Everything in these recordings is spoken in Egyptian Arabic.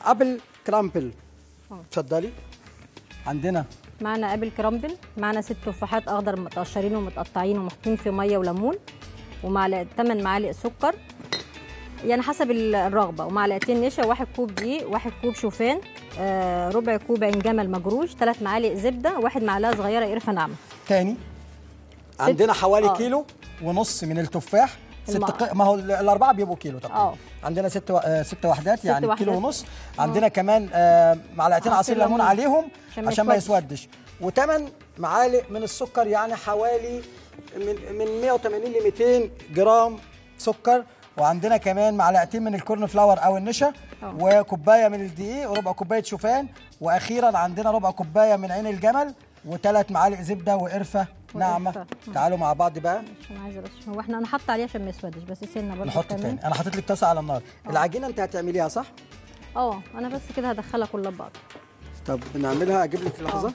ابل كرامبل اه. اتفضلي عندنا معنا ابل كرامبل معنا ست تفاحات اخضر متقشرين ومتقطعين ومحطوطين في ميه وليمون ومعلقه 8 معالق سكر يعني حسب ال- الرغبه ومعلقتين نشا واحد كوب دقيق واحد كوب شوفان آه ربع كوب عين جمل مجروش ثلاث معالق زبده واحد معلقه صغيره قرفه ناعمه تاني عندنا حوالي اه. كيلو ونص من التفاح ست الم- ق... ما هو ال- الاربعه بيبقوا كيلو تقريبا اه. عندنا ست و... آه، ست وحدات يعني وحدات. كيلو ونص عندنا كمان آه، معلقتين عصير عصير ليمون ليمون. عليهم عشان ما عشان ما يسودش. يسودش وثمان معالق من السكر يعني حوالي من من 180 ل 200 جرام سكر وعندنا كمان معلقتين من الكورن فلاور او النشا اه. وكوبايه من الدقيق وربع كوبايه شوفان واخيرا عندنا ربع كوبايه من عين الجمل وثلاث معالق زبده وقرفه ناعمه وقرفة. تعالوا مع بعض بقى عشان عايزه بس هو احنا انا حاطه عليه عشان ما يسودش بس سنه برضه نحط كمان. تاني انا حاطط لك طاسه على النار العجينه انت هتعمليها صح اه انا بس كده هدخلها كلها ببعض طب نعملها اجيب لك لحظه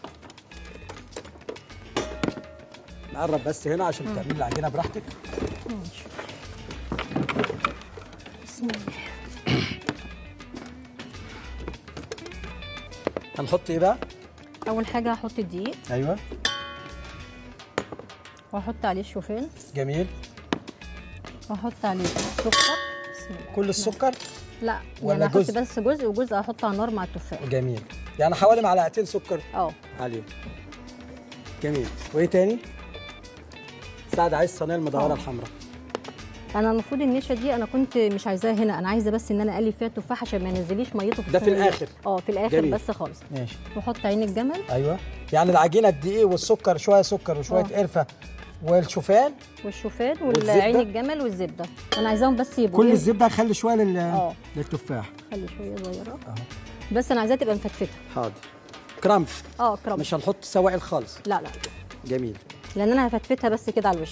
نقرب بس هنا عشان تعملي العجينه براحتك ماشي بسم الله هنحط ايه بقى اول حاجه هحط الدقيق ايوه واحط عليه الشوفان جميل واحط عليه السكر بسم الله كل السكر لا ولا يعني احط جزء؟ بس جزء وجزء احطه على النار مع التفاح جميل يعني حوالي معلقتين سكر اه عليهم جميل وايه تاني سعد عايز الصينيه المدوره اه. الحمراء انا المفروض النشا دي انا كنت مش عايزاها هنا انا عايزه بس ان انا اقلب فيها التفاح عشان ما ينزليش ميته في ده في الصينية. الآخر. اه في الاخر جميل. بس خالص ماشي واحط عين الجمل ايوه يعني العجينه الدقيق والسكر شويه سكر وشويه اه. قرفه والشوفان والشوفان والزبدة. والعين الجمل والزبده انا عايزاهم بس يبقوا كل إيه؟ الزبده هخلي شويه لل... اه. للتفاح خلي شويه صغيره اهو بس انا عايزاها تبقى مفتفته حاضر كرامب اه كرامب مش هنحط سوائل خالص لا لا جميل لان انا هفتفتها بس كده على الوش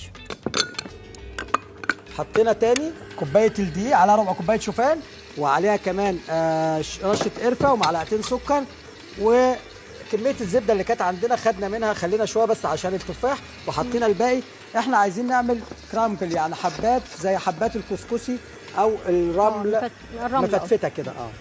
حطينا تاني كوبايه الدقيق على ربع كوبايه شوفان وعليها كمان آه، ش- رشه قرفه ومعلقتين سكر وكميه الزبده اللي كانت عندنا خدنا منها خلينا شويه بس عشان التفاح وحطينا الباقي احنا عايزين نعمل كرامبل يعني حبات زي حبات الكسكسي او الرمل اه، مفت- الرمل، اه. مفتفته كده اه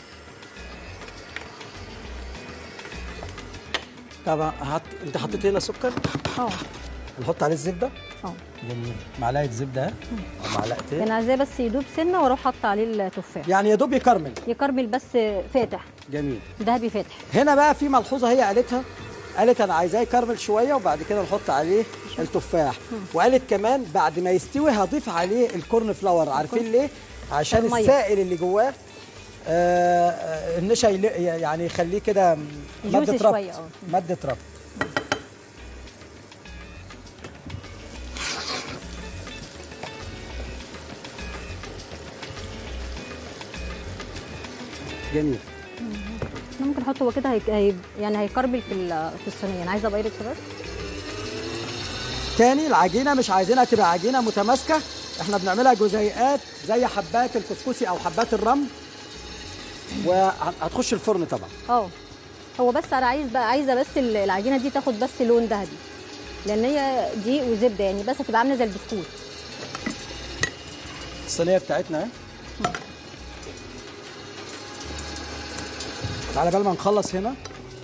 طبعا هت... انت حطيت هنا سكر اه نحط عليه الزبده اه جميل معلقه زبده اهي أو معلقتين يعني عايزاه بس يدوب سنه واروح حاطه عليه التفاح يعني يا دوب يكرمل يكرمل بس فاتح جميل ذهبي فاتح هنا بقى في ملحوظه هي قالتها قالت انا عايزاه يكرمل شويه وبعد كده نحط عليه التفاح وقالت كمان بعد ما يستوي هضيف عليه الكورن فلاور عارفين ليه عشان المية. السائل اللي جواه آه، آه، النشا يل- يعني يخليه كده جوسي ماده ربط شوية، اه. ماده ربط جميل ممكن احطه هو كده هي... هي... يعني هيكرمل في ال- في الصينيه انا عايزه بايركس بس تاني العجينه مش عايزينها تبقى عجينه متماسكه احنا بنعملها جزيئات زي حبات الكسكسي او حبات الرمل وهتخش الفرن طبعا اه هو بس انا عايز بقى عايزه بس ال- العجينه دي تاخد بس لون ذهبي لان هي دقيق وزبده يعني بس هتبقى عامله زي البسكوت الصينيه بتاعتنا اهي على بال ما نخلص هنا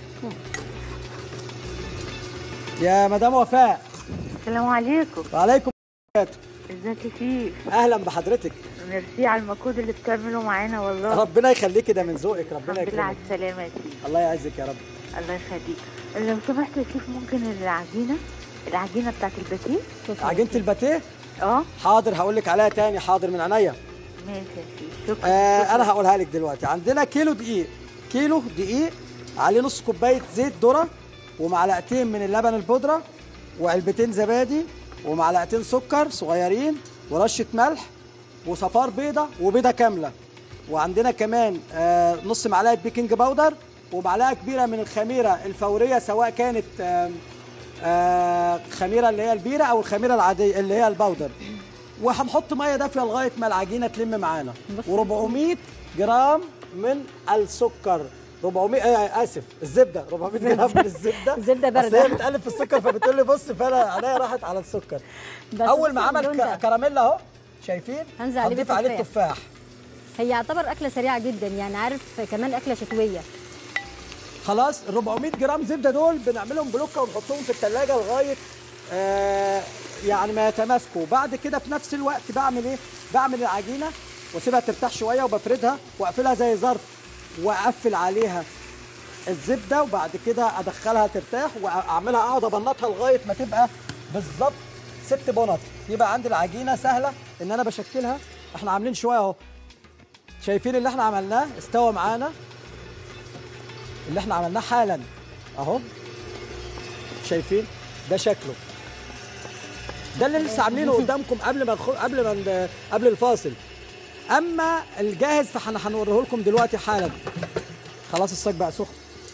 يا مدام وفاء السلام عليكم وعليكم السلام ازيك يا شيف اهلا بحضرتك ميرسي على المجهود اللي بتعمله معانا والله ربنا يخليكي ده من ذوقك ربنا الحمد لله على يكرمك السلامة يا شيف الله يعزك يا رب الله يخليك لو سمحت يا شيف ممكن العجينة العجينة بتاعت الباتيه عجينه الباتيه اه حاضر هقول لك عليها تاني حاضر من عينيا ماشي يا شيف شكرا آه شكراً. انا هقولها لك دلوقتي عندنا كيلو دقيق كيلو دقيق عليه نص كوبايه زيت ذره ومعلقتين من اللبن البودره وعلبتين زبادي ومعلقتين سكر صغيرين ورشه ملح وصفار بيضه وبيضه كامله وعندنا كمان آه نص معلقه بيكنج باودر ومعلقه كبيره من الخميره الفوريه سواء كانت آه آه خميره اللي هي البيره او الخميره العاديه اللي هي الباودر وهنحط ميه دافيه لغايه ما العجينه تلم معانا بص. و400 جرام من السكر 400 آه اسف الزبده 400 جرام من الزبده الزبدة أصل باردة. هي بتقلب في السكر فبتقول لي بص فانا عينيا راحت على السكر بس اول بص ما عمل اللون ك- ده. كراميل اهو شايفين هنزل عليه هنضيف عليه بالتفاح. التفاح هي يعتبر اكله سريعه جدا يعني عارف كمان اكله شتويه خلاص ال 400 جرام زبده دول بنعملهم بلوكه ونحطهم في الثلاجه لغايه آه يعني ما يتماسكوا بعد كده في نفس الوقت بعمل ايه بعمل العجينه واسيبها ترتاح شويه وبفردها واقفلها زي ظرف واقفل عليها الزبده وبعد كده ادخلها ترتاح واعملها اقعد ابنطها لغايه ما تبقى بالظبط ست بنط يبقى عندي العجينه سهله ان انا بشكلها احنا عاملين شويه اهو شايفين اللي احنا عملناه استوى معانا اللي احنا عملناه حالا اهو شايفين ده شكله ده اللي لسه عاملينه قدامكم قبل ما ندخل قبل ما ن- قبل الفاصل اما الجاهز فاحنا هنوريه لكم دلوقتي حالا خلاص الصاج بقى سخن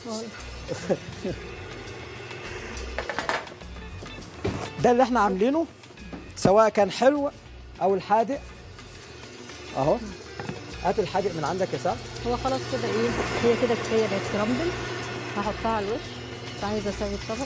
ده اللي احنا عاملينه سواء كان حلو او الحادق اهو هات الحادق من عندك يا سعد هو خلاص كده ايه هي كده كفايه بقت كرامبل هحطها على الوش مش عايزه اسوي الطبق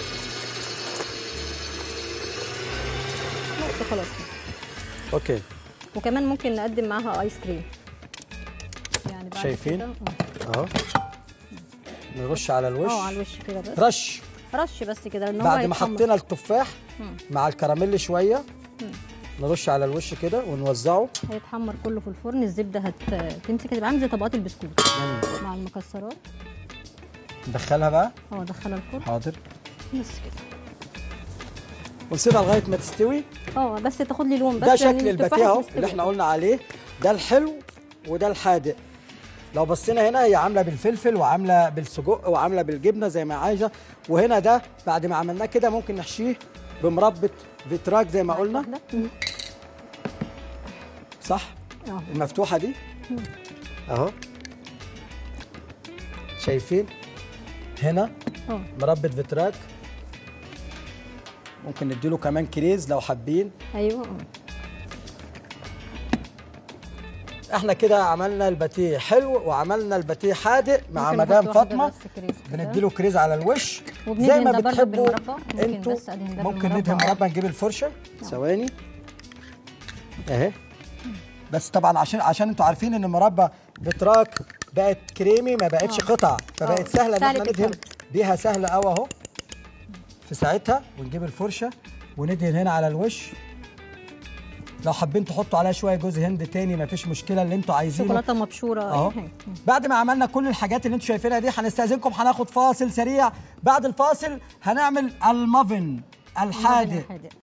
بس خلاص اوكي وكمان ممكن نقدم معاها ايس كريم يعني بعد شايفين؟ كده- اهو نرش على الوش اه على الوش كده بس رش رش بس كده لان هو بعد ما هيتحمر. حطينا التفاح مع الكراميل شويه نرش على الوش كده ونوزعه هيتحمر كله في الفرن الزبده هتمسك هتبقى عامله زي طبقات البسكوت جميل مع المكسرات ندخلها بقى اه ادخلها الفرن حاضر بس كده ونسيبها لغايه ما تستوي اه بس تاخد لي لون بس ده لأن شكل التفاح الباتيه اهو مستوي. اللي احنا قلنا عليه ده الحلو وده الحادق لو بصينا هنا هي عامله بالفلفل وعامله بالسجق وعامله بالجبنه زي ما عايزه وهنا ده بعد ما عملناه كده ممكن نحشيه بمربى فيتراك زي ما قلنا واحدة. مم. صح اه المفتوحه دي اهو شايفين هنا اه مربى فيتراك ممكن نديله كمان كريز لو حابين ايوه اه احنا كده عملنا الباتيه حلو وعملنا الباتيه حادق مع ممكن مدام نحط واحدة فاطمه بس كريز كده. بنديله كريز على الوش وبندهن زي ما ده برضه بتحبوا بالمربى. ممكن انتوا بس أدهن ده ممكن بالمربى. ندهن مربى نجيب الفرشه ثواني اهي بس طبعا عشان عشان انتوا عارفين ان مربى فيتراك بقت كريمي ما بقتش آه. قطع فبقت آه. سهله ان سهل احنا ندهن تتفرد. بيها سهله قوي اهو في ساعتها ونجيب الفرشه وندهن هنا على الوش لو حابين تحطوا عليها شويه جوز هند تاني مفيش مشكله اللي انتوا عايزينه شوكولاته مبشوره اهو أي حاجة. بعد ما عملنا كل الحاجات اللي انتوا شايفينها دي هنستاذنكم هناخد فاصل سريع بعد الفاصل هنعمل المافن الحادق الحادق.